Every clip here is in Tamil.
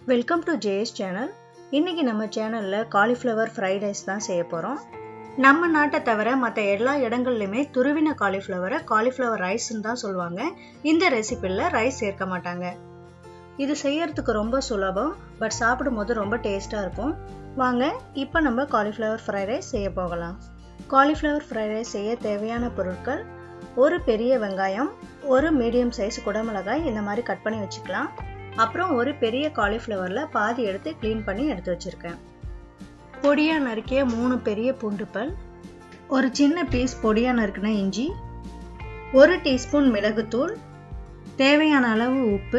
வெல்கம் டு ஜேஎஸ் சேனல் இன்னைக்கு நம்ம சேனலில் காலிஃப்ளவர் ஃப்ரைட் ரைஸ் தான் செய்ய போகிறோம் நம்ம நாட்டை தவிர மற்ற எல்லா இடங்கள்லையுமே துருவின காலிஃப்ளவரை காலிஃப்ளவர் ரைஸ்ன்னு தான் சொல்லுவாங்க இந்த ரெசிபியில் ரைஸ் சேர்க்க மாட்டாங்க இது செய்யறதுக்கு ரொம்ப சுலபம் பட் சாப்பிடும்போது ரொம்ப டேஸ்ட்டாக இருக்கும் வாங்க இப்போ நம்ம காலிஃப்ளவர் ஃப்ரைட் ரைஸ் செய்ய போகலாம் காலிஃப்ளவர் ஃப்ரைட் ரைஸ் செய்ய தேவையான பொருட்கள் ஒரு பெரிய வெங்காயம் ஒரு மீடியம் சைஸ் குடமிளகாய் இந்த மாதிரி கட் பண்ணி வச்சுக்கலாம் அப்புறம் ஒரு பெரிய காலிஃப்ளவரில் பாதி எடுத்து க்ளீன் பண்ணி எடுத்து வச்சுருக்கேன் பொடியாக நறுக்கிய மூணு பெரிய பூண்டு பல் ஒரு சின்ன பீஸ் பொடியாக நறுக்கின இஞ்சி ஒரு டீஸ்பூன் மிளகுத்தூள் தேவையான அளவு உப்பு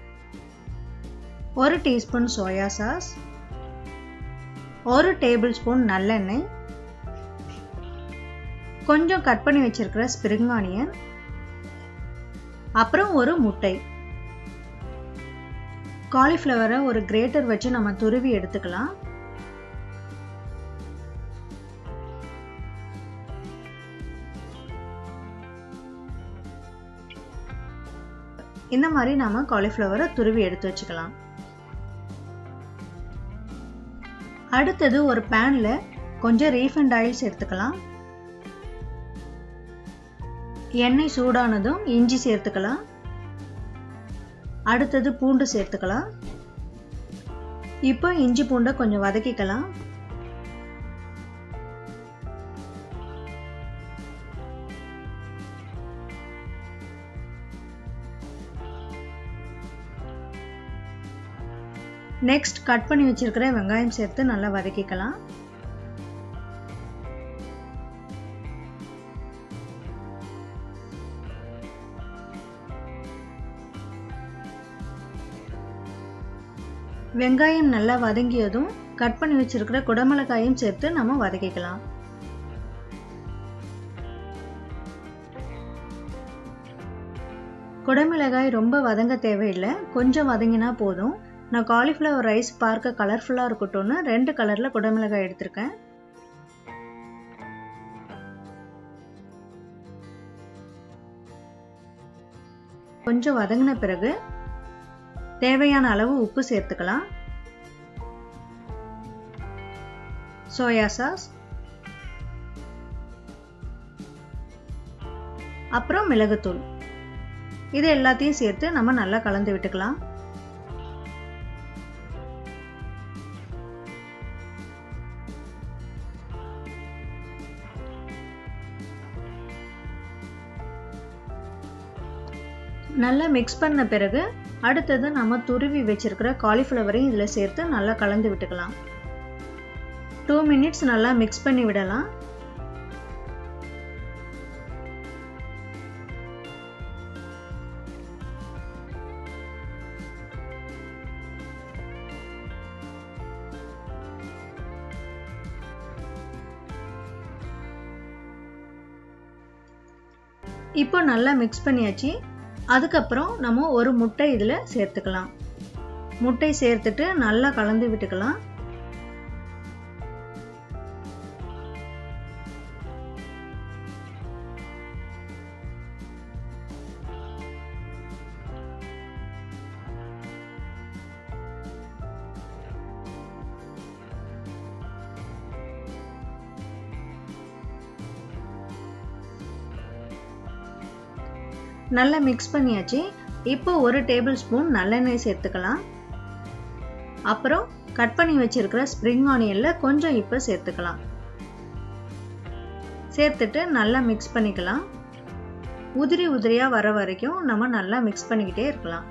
ஒரு டீஸ்பூன் சோயா சாஸ் ஒரு டேபிள் ஸ்பூன் நல்லெண்ணெய் கொஞ்சம் கட் பண்ணி வச்சிருக்கிற ஸ்ப்ரிங் ஆனியன் அப்புறம் ஒரு முட்டை காலிஃப்ளவரை ஒரு கிரேட்டர் வச்சு நம்ம துருவி எடுத்துக்கலாம் இந்த மாதிரி நாம காலிஃப்ளவரை துருவி எடுத்து வச்சுக்கலாம் அடுத்தது ஒரு பேன்ல கொஞ்சம் ரீஃபண்ட் ஆயில் சேர்த்துக்கலாம் எண்ணெய் சூடானதும் இஞ்சி சேர்த்துக்கலாம் அடுத்தது பூண்டு சேர்த்துக்கலாம் இப்போ இஞ்சி பூண்டை கொஞ்சம் வதக்கிக்கலாம் நெக்ஸ்ட் கட் பண்ணி வச்சிருக்கிற வெங்காயம் சேர்த்து நல்லா வதக்கிக்கலாம் வெங்காயம் நல்லா வதங்கியதும் கட் பண்ணி வச்சிருக்கிற குடமிளகாயும் சேர்த்து நம்ம வதக்கிக்கலாம் குடமிளகாய் ரொம்ப வதங்க தேவையில்லை கொஞ்சம் வதங்கினா போதும் நான் காலிஃப்ளவர் ரைஸ் பார்க்க கலர்ஃபுல்லாக இருக்கட்டும்னு ரெண்டு கலரில் குடமிளகாய் எடுத்திருக்கேன் கொஞ்சம் வதங்கின பிறகு தேவையான அளவு உப்பு சேர்த்துக்கலாம் சோயா சாஸ் அப்புறம் மிளகுத்தூள் இது எல்லாத்தையும் சேர்த்து நம்ம நல்லா கலந்து விட்டுக்கலாம் நல்லா மிக்ஸ் பண்ண பிறகு அடுத்தது நம்ம துருவி வச்சிருக்கிற காலிஃப்ளவரையும் இதில் சேர்த்து நல்லா கலந்து விட்டுக்கலாம் டூ மினிட்ஸ் நல்லா மிக்ஸ் பண்ணி விடலாம் இப்போ நல்லா மிக்ஸ் பண்ணியாச்சு அதுக்கப்புறம் நம்ம ஒரு முட்டை இதில் சேர்த்துக்கலாம் முட்டை சேர்த்துட்டு நல்லா கலந்து விட்டுக்கலாம் நல்லா மிக்ஸ் பண்ணியாச்சு இப்போ ஒரு டேபிள் ஸ்பூன் நல்லெண்ணெய் சேர்த்துக்கலாம் அப்புறம் கட் பண்ணி வச்சிருக்கிற ஸ்ப்ரிங் ஆனியனில் கொஞ்சம் இப்போ சேர்த்துக்கலாம் சேர்த்துட்டு நல்லா மிக்ஸ் பண்ணிக்கலாம் உதிரி உதிரியாக வர வரைக்கும் நம்ம நல்லா மிக்ஸ் பண்ணிக்கிட்டே இருக்கலாம்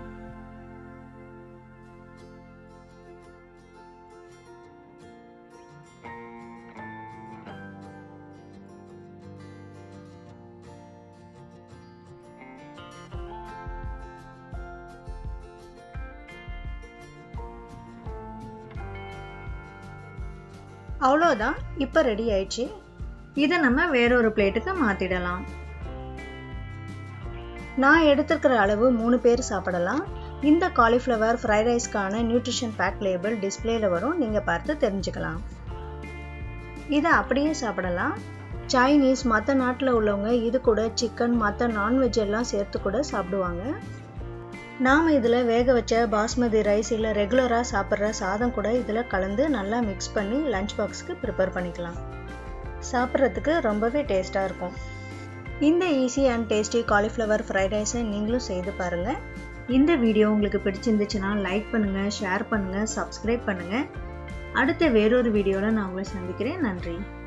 அவ்வளோதான் இப்போ ரெடி ஆயிடுச்சு இதை நம்ம வேறொரு பிளேட்டுக்கு மாற்றிடலாம் நான் எடுத்துருக்கிற அளவு மூணு பேர் சாப்பிடலாம் இந்த காலிஃப்ளவர் ஃப்ரைட் ரைஸ்க்கான நியூட்ரிஷன் பேக் லேபிள் டிஸ்பிளேல வரும் நீங்கள் பார்த்து தெரிஞ்சுக்கலாம் இதை அப்படியே சாப்பிடலாம் சைனீஸ் மற்ற நாட்டில் உள்ளவங்க இது கூட சிக்கன் மற்ற நான்வெஜ் எல்லாம் சேர்த்து கூட சாப்பிடுவாங்க நாம் இதில் வேக வச்ச பாஸ்மதி ரைஸ் இல்லை ரெகுலராக சாப்பிட்ற சாதம் கூட இதில் கலந்து நல்லா மிக்ஸ் பண்ணி லஞ்ச் பாக்ஸுக்கு ப்ரிப்பேர் பண்ணிக்கலாம் சாப்பிட்றதுக்கு ரொம்பவே டேஸ்ட்டாக இருக்கும் இந்த easy and tasty cauliflower fried ரைஸை நீங்களும் செய்து பாருங்கள் இந்த வீடியோ உங்களுக்கு பிடிச்சிருந்துச்சுன்னா லைக் பண்ணுங்கள் ஷேர் பண்ணுங்கள் சப்ஸ்கிரைப் பண்ணுங்கள் அடுத்த வேறொரு வீடியோவில் நான் உங்களை சந்திக்கிறேன் நன்றி